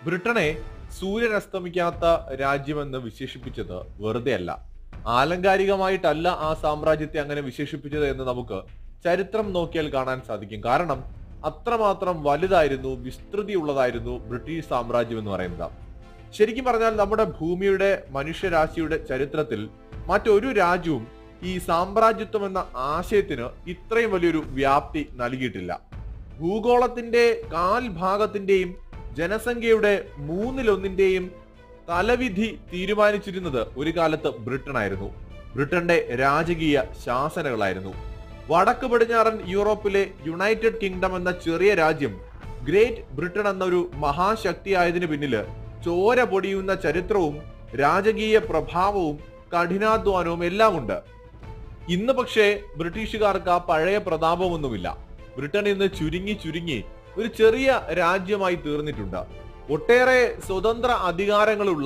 ബ്രിട്ടനെ സൂര്യൻ അസ്തമിക്കാത്ത രാജ്യമെന്ന് വിശേഷിപ്പിച്ചത് വെറുതെ അല്ല ആലങ്കാരികമായിട്ടല്ല ആ സാമ്രാജ്യത്തെ അങ്ങനെ വിശേഷിപ്പിച്ചത് എന്ന് നമുക്ക് ചരിത്രം നോക്കിയാൽ കാണാൻ സാധിക്കും കാരണം അത്രമാത്രം വലുതായിരുന്നു വിസ്തൃതിയുള്ളതായിരുന്നു ബ്രിട്ടീഷ് സാമ്രാജ്യം എന്ന് പറയുന്നത് ശരിക്കും പറഞ്ഞാൽ നമ്മുടെ ഭൂമിയുടെ മനുഷ്യരാശിയുടെ ചരിത്രത്തിൽ മറ്റൊരു രാജ്യവും ഈ സാമ്രാജ്യത്വം എന്ന ആശയത്തിന് ഇത്രയും വലിയൊരു വ്യാപ്തി നൽകിയിട്ടില്ല ഭൂഗോളത്തിന്റെ കാൽ ഭാഗത്തിന്റെയും ജനസംഖ്യയുടെ മൂന്നിലൊന്നിന്റെയും തലവിധി തീരുമാനിച്ചിരുന്നത് ഒരു കാലത്ത് ബ്രിട്ടനായിരുന്നു ബ്രിട്ടന്റെ രാജകീയ ശാസനകളായിരുന്നു വടക്ക് പടിഞ്ഞാറൻ യൂറോപ്പിലെ യുണൈറ്റഡ് കിങ്ഡം എന്ന ചെറിയ രാജ്യം ഗ്രേറ്റ് ബ്രിട്ടൻ എന്നൊരു മഹാശക്തിയായതിനു പിന്നില് ചോര പൊടിയുന്ന ചരിത്രവും രാജകീയ പ്രഭാവവും കഠിനാധ്വാനവും എല്ലാം ഉണ്ട് ഇന്ന് പക്ഷേ ബ്രിട്ടീഷുകാർക്ക് ആ പഴയ പ്രതാപമൊന്നുമില്ല ബ്രിട്ടൻ ഇന്ന് ചുരുങ്ങി ചുരുങ്ങി ഒരു ചെറിയ രാജ്യമായി തീർന്നിട്ടുണ്ട് ഒട്ടേറെ സ്വതന്ത്ര അധികാരങ്ങളുള്ള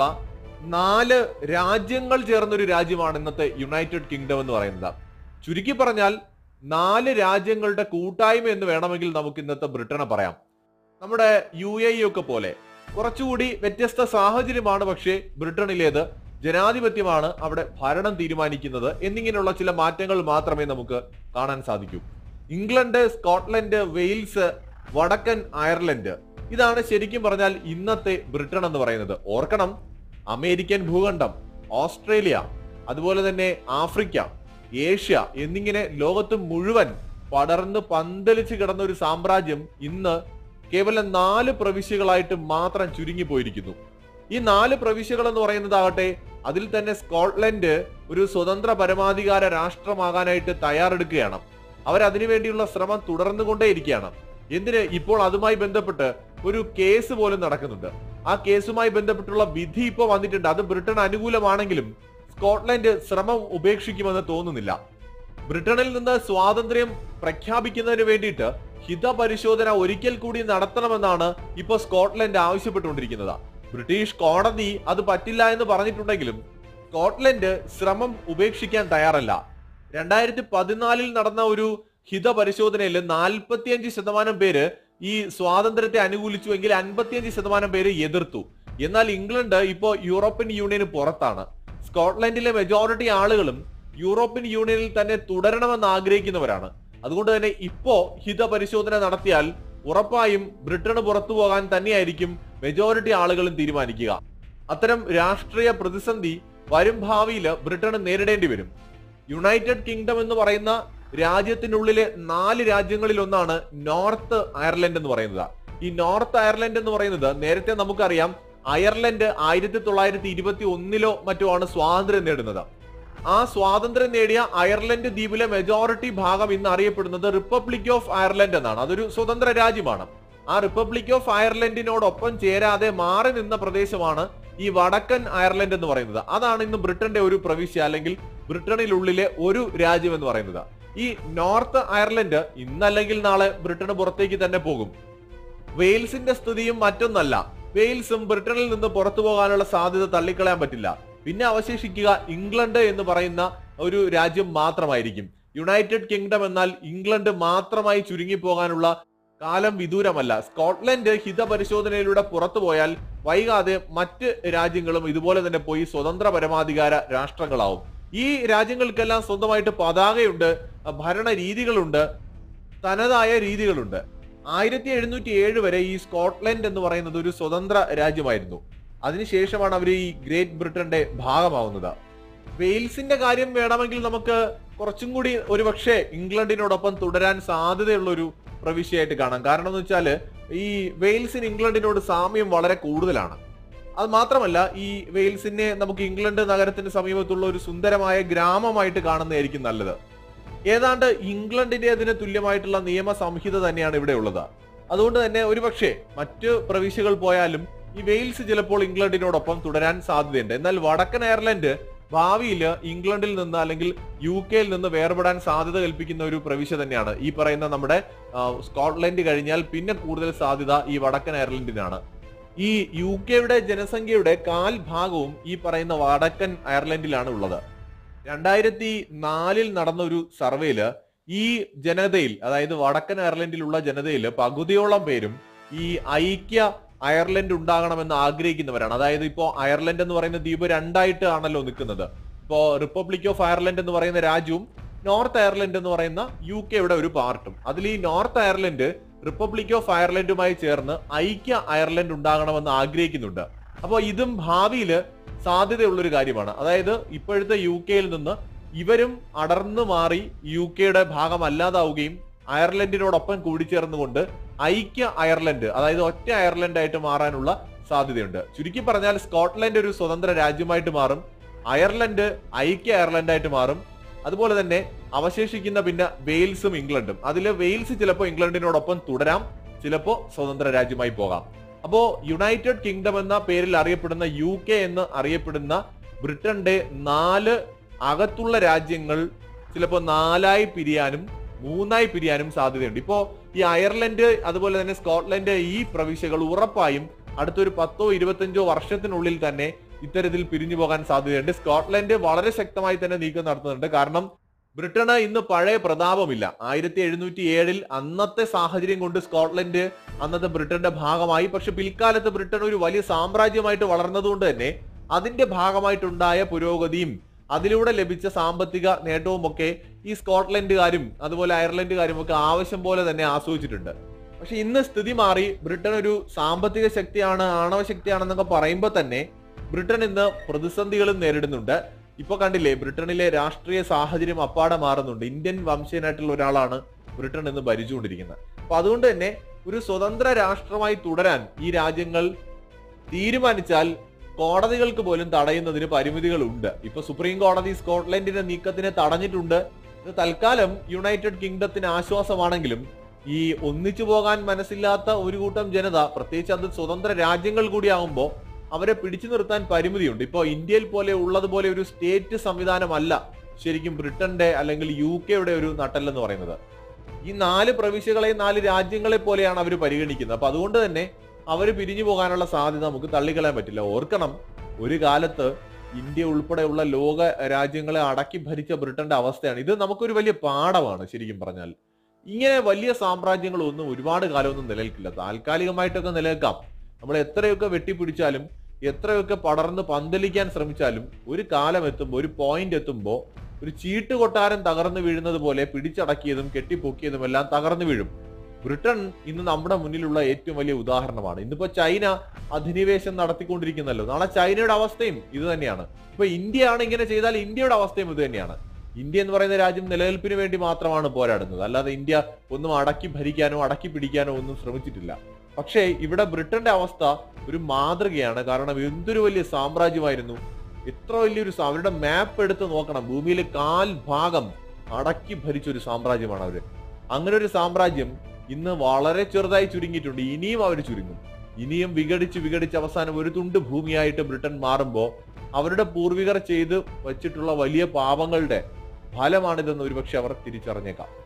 നാല് രാജ്യങ്ങൾ ചേർന്നൊരു രാജ്യമാണ് ഇന്നത്തെ യുണൈറ്റഡ് കിങ്ഡം എന്ന് പറയുന്നത് ചുരുക്കി പറഞ്ഞാൽ നാല് രാജ്യങ്ങളുടെ കൂട്ടായ്മ എന്ന് വേണമെങ്കിൽ നമുക്ക് ഇന്നത്തെ ബ്രിട്ടനെ പറയാം നമ്മുടെ യു എ ഇ ഒക്കെ പോലെ കുറച്ചുകൂടി വ്യത്യസ്ത സാഹചര്യമാണ് പക്ഷേ ബ്രിട്ടനിലേത് ജനാധിപത്യമാണ് അവിടെ ഭരണം തീരുമാനിക്കുന്നത് എന്നിങ്ങനെയുള്ള ചില മാറ്റങ്ങൾ മാത്രമേ നമുക്ക് കാണാൻ സാധിക്കൂ ഇംഗ്ലണ്ട് സ്കോട്ട്ലൻഡ് വെയിൽസ് വടക്കൻ അയർലൻഡ് ഇതാണ് ശരിക്കും പറഞ്ഞാൽ ഇന്നത്തെ ബ്രിട്ടൻ എന്ന് പറയുന്നത് ഓർക്കണം അമേരിക്കൻ ഭൂഖണ്ഡം ഓസ്ട്രേലിയ അതുപോലെ തന്നെ ആഫ്രിക്ക ഏഷ്യ എന്നിങ്ങനെ ലോകത്ത് മുഴുവൻ പടർന്ന് പന്തലിച്ച് കിടന്ന ഒരു സാമ്രാജ്യം ഇന്ന് കേവലം നാല് പ്രവിശ്യകളായിട്ട് മാത്രം ചുരുങ്ങി പോയിരിക്കുന്നു ഈ നാല് പ്രവിശ്യകൾ എന്ന് പറയുന്നതാകട്ടെ അതിൽ തന്നെ സ്കോട്ട്ലൻഡ് ഒരു സ്വതന്ത്ര പരമാധികാര രാഷ്ട്രമാകാനായിട്ട് തയ്യാറെടുക്കുകയാണ് അവർ അതിനുവേണ്ടിയുള്ള ശ്രമം തുടർന്നുകൊണ്ടേയിരിക്കുകയാണ് എന്തിന് ഇപ്പോൾ അതുമായി ബന്ധപ്പെട്ട് ഒരു കേസ് പോലും നടക്കുന്നുണ്ട് ആ കേസുമായി ബന്ധപ്പെട്ടുള്ള വിധി ഇപ്പോൾ വന്നിട്ടുണ്ട് അത് ബ്രിട്ടൻ അനുകൂലമാണെങ്കിലും സ്കോട്ട്ലൻഡ് ശ്രമം ഉപേക്ഷിക്കുമെന്ന് തോന്നുന്നില്ല ബ്രിട്ടനിൽ നിന്ന് സ്വാതന്ത്ര്യം പ്രഖ്യാപിക്കുന്നതിന് വേണ്ടിയിട്ട് ഹിതപരിശോധന ഒരിക്കൽ കൂടി നടത്തണമെന്നാണ് ഇപ്പോൾ സ്കോട്ട്ലൻഡ് ആവശ്യപ്പെട്ടുകൊണ്ടിരിക്കുന്നത് ബ്രിട്ടീഷ് കോടതി അത് പറ്റില്ല എന്ന് പറഞ്ഞിട്ടുണ്ടെങ്കിലും സ്കോട്ട്ലൻഡ് ശ്രമം ഉപേക്ഷിക്കാൻ തയ്യാറല്ല രണ്ടായിരത്തി പതിനാലിൽ നടന്ന ഒരു ഹിതപരിശോധനയിൽ നാൽപ്പത്തിയഞ്ച് ശതമാനം പേര് ഈ സ്വാതന്ത്ര്യത്തെ അനുകൂലിച്ചുവെങ്കിൽ അൻപത്തിയഞ്ച് ശതമാനം പേര് എതിർത്തു എന്നാൽ ഇംഗ്ലണ്ട് ഇപ്പോൾ യൂറോപ്യൻ യൂണിയന് പുറത്താണ് സ്കോട്ട്ലൻഡിലെ മെജോറിറ്റി ആളുകളും യൂറോപ്യൻ യൂണിയനിൽ തന്നെ തുടരണമെന്ന് ആഗ്രഹിക്കുന്നവരാണ് അതുകൊണ്ട് തന്നെ ഇപ്പോ ഹിതപരിശോധന നടത്തിയാൽ ഉറപ്പായും ബ്രിട്ടന് പുറത്തു പോകാൻ തന്നെയായിരിക്കും മെജോറിറ്റി ആളുകളും തീരുമാനിക്കുക അത്തരം രാഷ്ട്രീയ പ്രതിസന്ധി വരും ഭാവിയിൽ ബ്രിട്ടന് നേരിടേണ്ടി വരും യുണൈറ്റഡ് കിങ്ഡം എന്ന് പറയുന്ന രാജ്യത്തിനുള്ളിലെ നാല് രാജ്യങ്ങളിൽ ഒന്നാണ് നോർത്ത് അയർലൻഡ് എന്ന് പറയുന്നത് ഈ നോർത്ത് അയർലൻഡ് എന്ന് പറയുന്നത് നേരത്തെ നമുക്കറിയാം അയർലൻഡ് ആയിരത്തി തൊള്ളായിരത്തി ഇരുപത്തി ഒന്നിലോ മറ്റോ ആണ് സ്വാതന്ത്ര്യം നേടുന്നത് ആ സ്വാതന്ത്ര്യം നേടിയ അയർലൻഡ് ദ്വീപിലെ മെജോറിറ്റി ഭാഗം ഇന്ന് അറിയപ്പെടുന്നത് റിപ്പബ്ലിക് ഓഫ് അയർലൻഡ് എന്നാണ് അതൊരു സ്വതന്ത്ര രാജ്യമാണ് ആ റിപ്പബ്ലിക് ഓഫ് അയർലൻഡിനോടൊപ്പം ചേരാതെ മാറി നിന്ന പ്രദേശമാണ് ഈ വടക്കൻ അയർലൻഡ് എന്ന് പറയുന്നത് അതാണ് ഇന്ന് ബ്രിട്ടന്റെ ഒരു പ്രവിശ്യ അല്ലെങ്കിൽ ബ്രിട്ടനിലുള്ളിലെ ഒരു രാജ്യം എന്ന് പറയുന്നത് ഈ നോർത്ത് അയർലൻഡ് ഇന്നല്ലെങ്കിൽ നാളെ ബ്രിട്ടന് പുറത്തേക്ക് തന്നെ പോകും വെയിൽസിന്റെ സ്ഥിതിയും മറ്റൊന്നല്ല വെയിൽസും ബ്രിട്ടനിൽ നിന്ന് പുറത്തു പോകാനുള്ള സാധ്യത തള്ളിക്കളയാൻ പറ്റില്ല പിന്നെ അവശേഷിക്കുക ഇംഗ്ലണ്ട് എന്ന് പറയുന്ന ഒരു രാജ്യം മാത്രമായിരിക്കും യുണൈറ്റഡ് കിങ്ഡം എന്നാൽ ഇംഗ്ലണ്ട് മാത്രമായി ചുരുങ്ങി പോകാനുള്ള കാലം വിദൂരമല്ല സ്കോട്ട്ലൻഡ് ഹിതപരിശോധനയിലൂടെ പുറത്തു പോയാൽ വൈകാതെ മറ്റ് രാജ്യങ്ങളും ഇതുപോലെ തന്നെ പോയി സ്വതന്ത്ര പരമാധികാര രാഷ്ട്രങ്ങളാവും ഈ രാജ്യങ്ങൾക്കെല്ലാം സ്വന്തമായിട്ട് പതാകയുണ്ട് ഭരണ രീതികളുണ്ട് തനതായ രീതികളുണ്ട് ആയിരത്തി എഴുന്നൂറ്റി ഏഴ് വരെ ഈ സ്കോട്ട്ലൻഡ് എന്ന് പറയുന്നത് ഒരു സ്വതന്ത്ര രാജ്യമായിരുന്നു അതിനുശേഷമാണ് അവർ ഈ ഗ്രേറ്റ് ബ്രിട്ടന്റെ ഭാഗമാവുന്നത് വെയിൽസിന്റെ കാര്യം വേണമെങ്കിൽ നമുക്ക് കുറച്ചും കൂടി ഒരുപക്ഷെ ഇംഗ്ലണ്ടിനോടൊപ്പം തുടരാൻ സാധ്യതയുള്ള ഒരു പ്രവിശ്യയായിട്ട് കാണാം കാരണം എന്ന് വെച്ചാൽ ഈ വെയിൽസിന് ഇംഗ്ലണ്ടിനോട് സാമ്യം വളരെ കൂടുതലാണ് അത് മാത്രമല്ല ഈ വെയിൽസിനെ നമുക്ക് ഇംഗ്ലണ്ട് നഗരത്തിന് സമീപത്തുള്ള ഒരു സുന്ദരമായ ഗ്രാമമായിട്ട് കാണുന്നതായിരിക്കും നല്ലത് ഏതാണ്ട് ഇംഗ്ലണ്ടിന്റെ അതിന് തുല്യമായിട്ടുള്ള നിയമ സംഹിത തന്നെയാണ് ഇവിടെ ഉള്ളത് അതുകൊണ്ട് തന്നെ ഒരുപക്ഷെ മറ്റ് പ്രവിശ്യകൾ പോയാലും ഈ വെയിൽസ് ചിലപ്പോൾ ഇംഗ്ലണ്ടിനോടൊപ്പം തുടരാൻ സാധ്യതയുണ്ട് എന്നാൽ വടക്കൻ അയർലൻഡ് ഭാവിയിൽ ഇംഗ്ലണ്ടിൽ നിന്ന് അല്ലെങ്കിൽ യു കെയിൽ നിന്ന് വേർപെടാൻ സാധ്യത കൽപ്പിക്കുന്ന ഒരു പ്രവിശ്യ തന്നെയാണ് ഈ പറയുന്ന നമ്മുടെ ആ, സ്കോട്ട്ലൻഡ് കഴിഞ്ഞാൽ പിന്നെ കൂടുതൽ സാധ്യത ഈ വടക്കൻ അയർലൻഡിനാണ് ഈ യു കെയുടെ ജനസംഖ്യയുടെ കാൽ ഭാഗവും ഈ പറയുന്ന വടക്കൻ അയർലൻഡിലാണ് ഉള്ളത് രണ്ടായിരത്തി നാലിൽ നടന്ന ഒരു സർവേയില് ഈ ജനതയിൽ അതായത് വടക്കൻ അയർലൻഡിലുള്ള ജനതയിൽ പകുതിയോളം പേരും ഈ ഐക്യ അയർലൻഡ് ഉണ്ടാകണമെന്ന് ആഗ്രഹിക്കുന്നവരാണ് അതായത് ഇപ്പോ അയർലൻഡ് എന്ന് പറയുന്ന ദ്വീപ് രണ്ടായിട്ട് ആണല്ലോ നിൽക്കുന്നത് ഇപ്പോ റിപ്പബ്ലിക് ഓഫ് അയർലൻഡ് എന്ന് പറയുന്ന രാജ്യവും നോർത്ത് അയർലൻഡ് എന്ന് പറയുന്ന യു കെയുടെ ഒരു പാർട്ടും അതിൽ ഈ നോർത്ത് അയർലൻഡ് റിപ്പബ്ലിക് ഓഫ് അയർലൻഡുമായി ചേർന്ന് ഐക്യ അയർലൻഡ് ഉണ്ടാകണമെന്ന് ആഗ്രഹിക്കുന്നുണ്ട് അപ്പോൾ ഇതും ഭാവിയിൽ സാധ്യതയുള്ളൊരു കാര്യമാണ് അതായത് ഇപ്പോഴത്തെ യു കെയിൽ നിന്ന് ഇവരും അടർന്നു മാറി യു കെയുടെ ഭാഗമല്ലാതാവുകയും അയർലൻഡിനോടൊപ്പം കൂടിച്ചേർന്നുകൊണ്ട് ഐക്യ അയർലൻഡ് അതായത് ഒറ്റ അയർലൻഡ് ആയിട്ട് മാറാനുള്ള സാധ്യതയുണ്ട് ചുരുക്കി പറഞ്ഞാൽ സ്കോട്ട്ലൻഡ് ഒരു സ്വതന്ത്ര രാജ്യമായിട്ട് മാറും അയർലൻഡ് ഐക്യ അയർലൻഡ് ആയിട്ട് മാറും അതുപോലെ തന്നെ അവശേഷിക്കുന്ന പിന്നെ വെയിൽസും ഇംഗ്ലണ്ടും അതിൽ വെയിൽസ് ചിലപ്പോൾ ഇംഗ്ലണ്ടിനോടൊപ്പം തുടരാം ചിലപ്പോൾ സ്വതന്ത്ര രാജ്യമായി പോകാം അപ്പോ യുണൈറ്റഡ് കിങ്ഡം എന്ന പേരിൽ അറിയപ്പെടുന്ന യു കെ എന്ന് അറിയപ്പെടുന്ന ബ്രിട്ടന്റെ നാല് അകത്തുള്ള രാജ്യങ്ങൾ ചിലപ്പോൾ നാലായി പിരിയാനും മൂന്നായി പിരിയാനും സാധ്യതയുണ്ട് ഇപ്പോ ഈ അയർലൻഡ് അതുപോലെ തന്നെ സ്കോട്ട്ലൻഡ് ഈ പ്രവിശ്യകൾ ഉറപ്പായും അടുത്തൊരു പത്തോ ഇരുപത്തഞ്ചോ വർഷത്തിനുള്ളിൽ തന്നെ ഇത്തരത്തിൽ പിരിഞ്ഞു പോകാൻ സാധ്യതയുണ്ട് സ്കോട്ട്ലൻഡ് വളരെ ശക്തമായി തന്നെ നീക്കം നടത്തുന്നുണ്ട് കാരണം ബ്രിട്ടന് ഇന്ന് പഴയ പ്രതാപമില്ല ആയിരത്തി എഴുന്നൂറ്റി ഏഴിൽ അന്നത്തെ സാഹചര്യം കൊണ്ട് സ്കോട്ട്ലൻഡ് അന്നത്തെ ബ്രിട്ടന്റെ ഭാഗമായി പക്ഷെ പിൽക്കാലത്ത് ബ്രിട്ടൻ ഒരു വലിയ സാമ്രാജ്യമായിട്ട് വളർന്നതുകൊണ്ട് തന്നെ അതിന്റെ ഭാഗമായിട്ടുണ്ടായ പുരോഗതിയും അതിലൂടെ ലഭിച്ച സാമ്പത്തിക നേട്ടവും ഒക്കെ ഈ സ്കോട്ട്ലൻഡുകാരും അതുപോലെ അയർലൻഡുകാരും ഒക്കെ ആവശ്യം പോലെ തന്നെ ആസ്വദിച്ചിട്ടുണ്ട് പക്ഷെ ഇന്ന് സ്ഥിതി മാറി ബ്രിട്ടൻ ഒരു സാമ്പത്തിക ശക്തിയാണ് ആണവ ശക്തിയാണെന്നൊക്കെ പറയുമ്പോൾ തന്നെ ബ്രിട്ടൻ ഇന്ന് പ്രതിസന്ധികളും നേരിടുന്നുണ്ട് ഇപ്പൊ കണ്ടില്ലേ ബ്രിട്ടനിലെ രാഷ്ട്രീയ സാഹചര്യം അപ്പാടെ മാറുന്നുണ്ട് ഇന്ത്യൻ വംശീയനായിട്ടുള്ള ഒരാളാണ് ബ്രിട്ടൻ ഇന്ന് ഭരിച്ചുകൊണ്ടിരിക്കുന്നത് അപ്പൊ അതുകൊണ്ട് തന്നെ ഒരു സ്വതന്ത്ര രാഷ്ട്രമായി തുടരാൻ ഈ രാജ്യങ്ങൾ തീരുമാനിച്ചാൽ കോടതികൾക്ക് പോലും തടയുന്നതിന് പരിമിതികളുണ്ട് ഇപ്പൊ സുപ്രീം കോടതി സ്കോട്ട്ലൻഡിന്റെ നീക്കത്തിനെ തടഞ്ഞിട്ടുണ്ട് ഇത് തൽക്കാലം യുണൈറ്റഡ് കിങ്ഡത്തിന് ആശ്വാസമാണെങ്കിലും ഈ ഒന്നിച്ചു പോകാൻ മനസ്സില്ലാത്ത ഒരു കൂട്ടം ജനത പ്രത്യേകിച്ച് അത് സ്വതന്ത്ര രാജ്യങ്ങൾ കൂടിയാകുമ്പോൾ അവരെ പിടിച്ചു നിർത്താൻ പരിമിതിയുണ്ട് ഇപ്പോൾ ഇന്ത്യയിൽ പോലെ ഉള്ളതുപോലെ ഒരു സ്റ്റേറ്റ് സംവിധാനമല്ല ശരിക്കും ബ്രിട്ടന്റെ അല്ലെങ്കിൽ യു കെയുടെ ഒരു നട്ടല്ലെന്ന് പറയുന്നത് ഈ നാല് പ്രവിശ്യകളെ നാല് രാജ്യങ്ങളെ പോലെയാണ് അവർ പരിഗണിക്കുന്നത് അപ്പൊ അതുകൊണ്ട് തന്നെ അവർ പിരിഞ്ഞു പോകാനുള്ള സാധ്യത നമുക്ക് തള്ളിക്കളയാൻ പറ്റില്ല ഓർക്കണം ഒരു കാലത്ത് ഇന്ത്യ ഉൾപ്പെടെയുള്ള ലോക രാജ്യങ്ങളെ അടക്കി ഭരിച്ച ബ്രിട്ടന്റെ അവസ്ഥയാണ് ഇത് നമുക്കൊരു വലിയ പാഠമാണ് ശരിക്കും പറഞ്ഞാൽ ഇങ്ങനെ വലിയ സാമ്രാജ്യങ്ങളൊന്നും ഒരുപാട് കാലമൊന്നും നിലനിൽക്കില്ല താൽക്കാലികമായിട്ടൊക്കെ നിലനിൽക്കാം നമ്മൾ എത്രയൊക്കെ വെട്ടിപ്പിടിച്ചാലും എത്രയൊക്കെ പടർന്ന് പന്തലിക്കാൻ ശ്രമിച്ചാലും ഒരു കാലം എത്തുമ്പോൾ ഒരു പോയിന്റ് എത്തുമ്പോൾ ഒരു ചീട്ട് കൊട്ടാരം തകർന്നു വീഴുന്നത് പോലെ പിടിച്ചടക്കിയതും കെട്ടിപ്പൊക്കിയതും എല്ലാം തകർന്നു വീഴും ബ്രിട്ടൻ ഇന്ന് നമ്മുടെ മുന്നിലുള്ള ഏറ്റവും വലിയ ഉദാഹരണമാണ് ഇന്നിപ്പോ ചൈന അധിനിവേശം നടത്തിക്കൊണ്ടിരിക്കുന്നല്ലോ നാളെ ചൈനയുടെ അവസ്ഥയും ഇത് തന്നെയാണ് ഇപ്പൊ ഇന്ത്യയാണ് ഇങ്ങനെ ചെയ്താൽ ഇന്ത്യയുടെ അവസ്ഥയും ഇത് തന്നെയാണ് ഇന്ത്യ എന്ന് പറയുന്ന രാജ്യം നിലനിൽപ്പിന് വേണ്ടി മാത്രമാണ് പോരാടുന്നത് അല്ലാതെ ഇന്ത്യ ഒന്നും അടക്കി ഭരിക്കാനോ അടക്കി പിടിക്കാനോ ഒന്നും ശ്രമിച്ചിട്ടില്ല പക്ഷേ ഇവിടെ ബ്രിട്ടന്റെ അവസ്ഥ ഒരു മാതൃകയാണ് കാരണം എന്തൊരു വലിയ സാമ്രാജ്യമായിരുന്നു എത്ര വലിയൊരു സാ- അവരുടെ മാപ്പ് എടുത്ത് നോക്കണം ഭൂമിയിലെ കാൽ ഭാഗം അടക്കി ഭരിച്ച ഒരു സാമ്രാജ്യമാണ് അവര് അങ്ങനെ ഒരു സാമ്രാജ്യം ഇന്ന് വളരെ ചെറുതായി ചുരുങ്ങിയിട്ടുണ്ട് ഇനിയും അവർ ചുരുങ്ങും ഇനിയും വിഘടിച്ച് വിഘടിച്ച് അവസാനം ഒരു തുണ്ട് ഭൂമിയായിട്ട് ബ്രിട്ടൻ മാറുമ്പോൾ അവരുടെ പൂർവികർ ചെയ്ത് വച്ചിട്ടുള്ള വലിയ പാപങ്ങളുടെ ഫലമാണിതെന്ന് ഒരുപക്ഷെ അവർ തിരിച്ചറിഞ്ഞേക്കാം